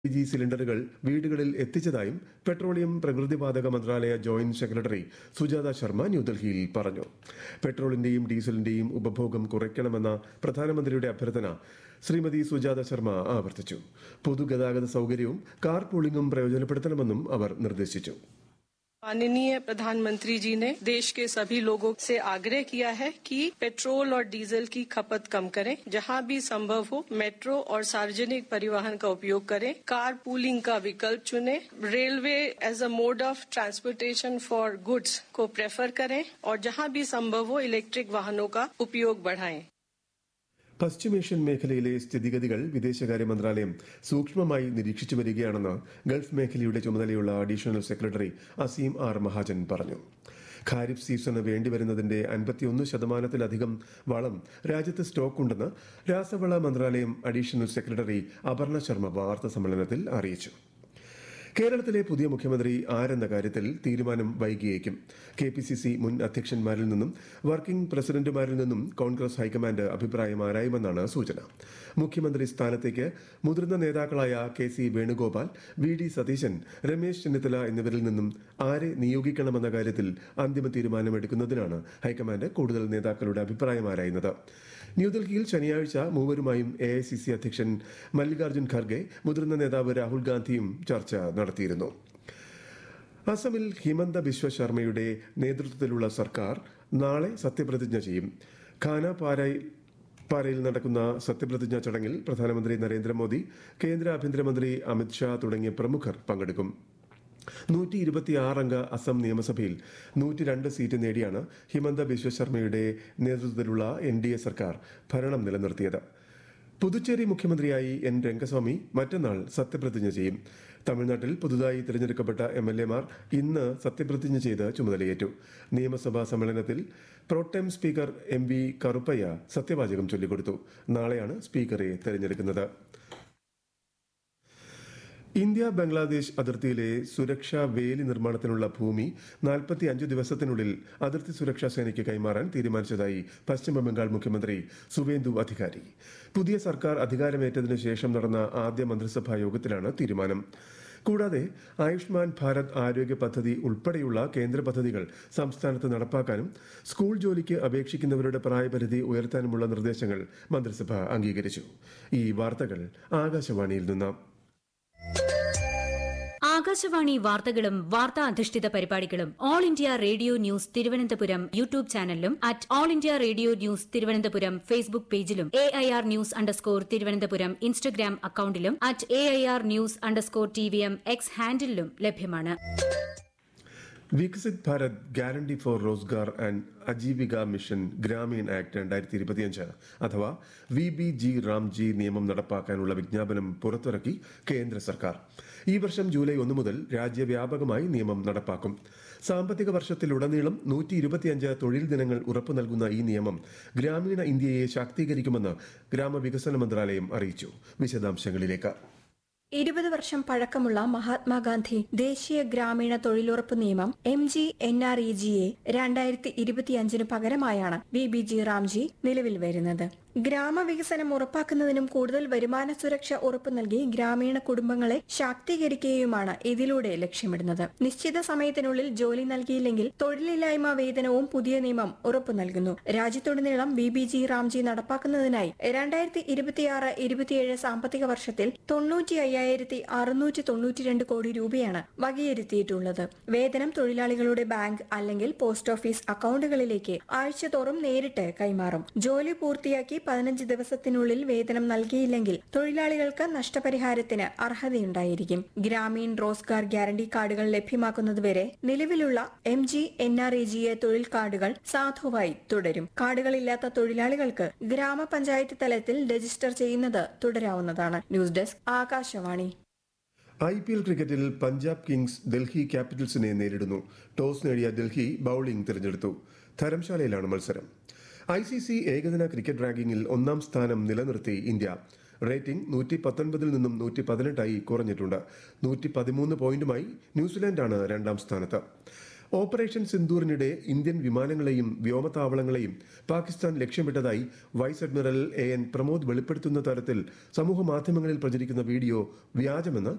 G സിലിണ്ടറുകൾ വീടുകളിൽ എത്തിച്ചതായും petroleum പ്രകൃതിവാതക മന്ത്രാലയ ജോയിന്റ് സെക്രട്ടറി സുജാത ശർമ്മ ന്യൂഡൽഹിയിൽ പറഞ്ഞു പെട്രോളിന്റെയും ഡീസലിന്റെയും ഉപഭോഗം കുറയ്ക്കണമെന്ന പ്രധാനമന്ത്രിയുടെ അഭ്യർത്ഥന ശ്രീമതി സുജാത ശർമ്മ ആവർത്തിച്ചു പൊതുഗതാഗത സൗകര്യവും കാർ പൂളിംഗും പ്രയോജനപ്പെടുത്തണമെന്നും അവർ നിർദ്ദേശിച്ചു माननीय प्रधानमंत्री जी ने देश के सभी लोगों से आग्रह किया है कि पेट्रोल और डीजल की खपत कम करें जहां भी संभव हो मेट्रो और सार्वजनिक परिवहन का उपयोग करें कार पूलिंग का विकल्प चुनें railway as a mode of transportation for goods को प्रेफर करें और जहां भी संभव हो इलेक्ट्रिक वाहनों का उपयोग बढ़ाएं പശ്ചിമേഷ്യൻ മേഖലയിലെ സ്ഥിതിഗതികൾ വിദേശകാര്യ മന്ത്രാലയം സൂക്ഷ്മമായി നിരീക്ഷിച്ചു വരികയാണെന്ന് ഗൾഫ് മേഖലയുടെ ചുമതലയുള്ള additional secretary Aseem R Mahajan പറഞ്ഞു ഖാരിഫ് സീസണ് വേണ്ടിവരുന്നതിന്റെ അൻപത്തിയൊന്ന് ശതമാനത്തിലധികം വളം രാജ്യത്ത് സ്റ്റോക്കുണ്ടെന്ന് രാസവള മന്ത്രാലയം അഡീഷണൽ സെക്രട്ടറി അപർണ ശർമ്മ വാർത്താ സമ്മേളനത്തിൽ അറിയിച്ചു കേരളത്തിലെ പുതിയ മുഖ്യമന്ത്രി ആരെന്ന കാര്യത്തിൽ തീരുമാനം വൈകിയേക്കും കെ പി സി സി മുൻ അധ്യക്ഷന്മാരിൽ നിന്നും വർക്കിംഗ് പ്രസിഡന്റുമാരിൽ നിന്നും കോൺഗ്രസ് ഹൈക്കമാൻഡ് അഭിപ്രായം ആരായുമെന്നാണ് സൂചന മുഖ്യമന്ത്രി സ്ഥാനത്തേക്ക് മുതിർന്ന നേതാക്കളായ K C Venugopal V D Satheesan Ramesh Chennithala എന്നിവരിൽ നിന്നും ആരെ നിയോഗിക്കണമെന്ന കാര്യത്തിൽ അന്തിമ തീരുമാനമെടുക്കുന്നതിനാണ് ഹൈക്കമാൻഡ് കൂടുതൽ നേതാക്കളുടെ അഭിപ്രായം ആരായുന്നത് ന്യൂഡൽഹിയിൽ ശനിയാഴ്ച മൂവരുമായും എ ഐ സി സി അധ്യക്ഷൻ മല്ലികാർജ്ജുൻ ഖർഗെ മുതിർന്ന നേതാവ് രാഹുൽ ഗാന്ധിയും ചർച്ച നടത്തിയിരുന്നു അസമിൽ ഹിമന്ത ബിശ്വ ശർമ്മയുടെ നേതൃത്വത്തിലുള്ള സർക്കാർ നാളെ സത്യപ്രതിജ്ഞ ചെയ്യും ഖാനാപാരയിൽ പാരയിൽ നടക്കുന്ന സത്യപ്രതിജ്ഞാ ചടങ്ങിൽ പ്രധാനമന്ത്രി നരേന്ദ്രമോദി കേന്ദ്ര ആഭ്യന്തരമന്ത്രി അമിത് ഷാ തുടങ്ങിയ പ്രമുഖർ പങ്കെടുക്കും നൂറ്റി ഇരുപത്തിയാറംഗ അസം നിയമസഭയിൽ നൂറ്റി രണ്ട് സീറ്റ് നേടിയാണ് ഹിമന്ത ബിശ്വ ശർമ്മയുടെ നേതൃത്വത്തിലുള്ള എൻ ഡി എ സർക്കാർ ഭരണം നിലനിർത്തിയത് പുതുച്ചേരി മുഖ്യമന്ത്രിയായി എൻ രംഗസ്വാമി മറ്റന്നാൾ സത്യപ്രതിജ്ഞ ചെയ്യും തമിഴ്നാട്ടിൽ പുതുതായി തിരഞ്ഞെടുക്കപ്പെട്ട എം എൽ എമാർ ഇന്ന് സത്യപ്രതിജ്ഞ ചെയ്ത് ചുമതലയേറ്റു നിയമസഭാ സമ്മേളനത്തിൽ pro tem speaker M V Karuppayya സത്യവാചകം ചൊല്ലിക്കൊടുത്തു നാളെയാണ് സ്പീക്കറെ തെരഞ്ഞെടുക്കുന്നത് ഇന്ത്യ ബംഗ്ലാദേശ് അതിർത്തിയിലെ സുരക്ഷാ വേലി നിർമ്മാണത്തിനുള്ള ഭൂമി നാൽപ്പത്തി അഞ്ച് ദിവസത്തിനുള്ളിൽ അതിർത്തി സുരക്ഷാ സേനയ്ക്ക് കൈമാറാൻ തീരുമാനിച്ചതായി പശ്ചിമ ബംഗാൾ മുഖ്യമന്ത്രി സുവേന്ദു അധികാരി പുതിയ സർക്കാർ അധികാരമേറ്റതിനു ശേഷം നടന്ന ആദ്യ മന്ത്രിസഭാ യോഗത്തിലാണ് തീരുമാനം കൂടാതെ ആയുഷ്മാൻ ഭാരത് ആരോഗ്യ പദ്ധതി ഉൾപ്പെടെയുള്ള കേന്ദ്ര പദ്ധതികൾ സംസ്ഥാനത്ത് നടപ്പാക്കാനും സ്കൂൾ ജോലിക്ക് അപേക്ഷിക്കുന്നവരുടെ പ്രായപരിധി ഉയർത്താനുമുള്ള നിർദ്ദേശങ്ങൾ മന്ത്രിസഭ അംഗീകരിച്ചു ഈ വാർത്തകൾ ആകാശവാണിയിൽ നിന്ന് ആകാശവാണി വാർത്തകളും വാർത്താ അധിഷ്ഠിത പരിപാടികളും All India Radio News Thiruvananthapuram YouTube ചാനലിലും at All India Radio News Thiruvananthapuram Facebook പേജിലും A I R news underscore Thiruvananthapuram Instagram അക്കൌണ്ടിലും at A I R news underscore T V M X ഹാൻഡിലും ലഭ്യമാണ് Viksit Bharat guarantee for Rozgar and Ajeevika mission Gramin act രണ്ടായിരത്തി ഇരുപത്തിയഞ്ച് അഥവാ V B G Ramji നിയമം നടപ്പാക്കാനുള്ള വിജ്ഞാപനം പുറത്തിറക്കി കേന്ദ്ര സർക്കാർ ഈ വർഷം ജൂലൈ ഒന്ന് മുതൽ രാജ്യവ്യാപകമായി നിയമം നടപ്പാക്കും സാമ്പത്തിക വർഷത്തിലുടനീളം നൂറ്റി ഇരുപത്തിയഞ്ച് തൊഴിൽ ദിനങ്ങൾ ഉറപ്പു നൽകുന്ന ഈ നിയമം ഗ്രാമീണ ഇന്ത്യയെ ശാക്തീകരിക്കുമെന്ന് ഗ്രാമവികസന മന്ത്രാലയം അറിയിച്ചു വിശദാംശങ്ങളിലേക്ക് ഇരുപത് വർഷം പഴക്കമുള്ള മഹാത്മാഗാന്ധി ദേശീയ ഗ്രാമീണ തൊഴിലുറപ്പ് നിയമം M G N R E ജിയെ രണ്ടായിരത്തി ഇരുപത്തിയഞ്ചിന് പകരമായാണ് വി ബി ജി റാംജി നിലവിൽ വരുന്നത് ഗ്രാമവികസനം ഉറപ്പാക്കുന്നതിനും കൂടുതൽ വരുമാന സുരക്ഷ ഉറപ്പു നൽകി ഗ്രാമീണ കുടുംബങ്ങളെ ശാക്തീകരിക്കുകയുമാണ് ഇതിലൂടെ ലക്ഷ്യമിടുന്നത് നിശ്ചിത സമയത്തിനുള്ളിൽ ജോലി നൽകിയില്ലെങ്കിൽ തൊഴിലില്ലായ്മ വേതനവും പുതിയ നിയമം ഉറപ്പു നൽകുന്നു രാജ്യത്തുടനീളം ബി ബി ജി റാംജി നടപ്പാക്കുന്നതിനായി രണ്ടായിരത്തി ഇരുപത്തിയാറ് ഇരുപത്തിയേഴ് സാമ്പത്തിക വർഷത്തിൽ തൊണ്ണൂറ്റി അയ്യായിരത്തി അറുന്നൂറ്റി തൊണ്ണൂറ്റിരണ്ട് കോടി രൂപയാണ് വകയിരുത്തിയിട്ടുള്ളത് വേതനം തൊഴിലാളികളുടെ ബാങ്ക് അല്ലെങ്കിൽ പോസ്റ്റ് ഓഫീസ് അക്കൌണ്ടുകളിലേക്ക് ആഴ്ചതോറും നേരിട്ട് കൈമാറും ജോലി പൂർത്തിയാക്കി പതിനഞ്ച് ദിവസത്തിനുള്ളിൽ വേതനം നൽകിയില്ലെങ്കിൽ തൊഴിലാളികൾക്ക് നഷ്ടപരിഹാരത്തിന് അർഹതയുണ്ടായിരിക്കും ഗ്രാമീൺ റോസ്ഗാർ ഗ്യാരണ്ടി കാർഡുകൾ ലഭ്യമാക്കുന്നതുവരെ നിലവിലുള്ള M G N R E G A തൊഴിൽ കാർഡുകൾ സാധുവായി തുടരും കാർഡുകളില്ലാത്ത തൊഴിലാളികൾക്ക് ഗ്രാമപഞ്ചായത്ത് തലത്തിൽ രജിസ്റ്റർ ചെയ്യുന്നത് തുടരാവുന്നതാണ് news desk Akashvani I P L ക്രിക്കറ്റിൽ പഞ്ചാബ് കിങ്സ് ഡൽഹി ക്യാപിറ്റൽസിനെ നേരിടുന്നു ടോസ് നേടിയ ഡൽഹി ബൌളിംഗ് തിരഞ്ഞെടുത്തു ധരംശാലയിലാണ് മത്സരം ഐ സി സി ഏകദിന ക്രിക്കറ്റ് റാങ്കിങ്ങിൽ ഒന്നാം സ്ഥാനം നിലനിർത്തി ഇന്ത്യ റേറ്റിംഗ് നൂറ്റി പത്തൊൻപതിൽ നിന്നും നൂറ്റി പതിനെട്ടായി കുറഞ്ഞിട്ടുണ്ട് നൂറ്റി പതിമൂന്ന് പോയിന്റുമായി ന്യൂസിലാൻഡാണ് രണ്ടാം സ്ഥാനത്ത് ഓപ്പറേഷൻ സിന്ദൂറിനിടെ ഇന്ത്യൻ വിമാനങ്ങളെയും വ്യോമതാവളങ്ങളെയും പാകിസ്ഥാൻ ലക്ഷ്യമിട്ടതായി vice admiral A N Pramod വെളിപ്പെടുത്തുന്ന തരത്തിൽ സമൂഹ മാധ്യമങ്ങളിൽ പ്രചരിക്കുന്ന വീഡിയോ വ്യാജമെന്ന്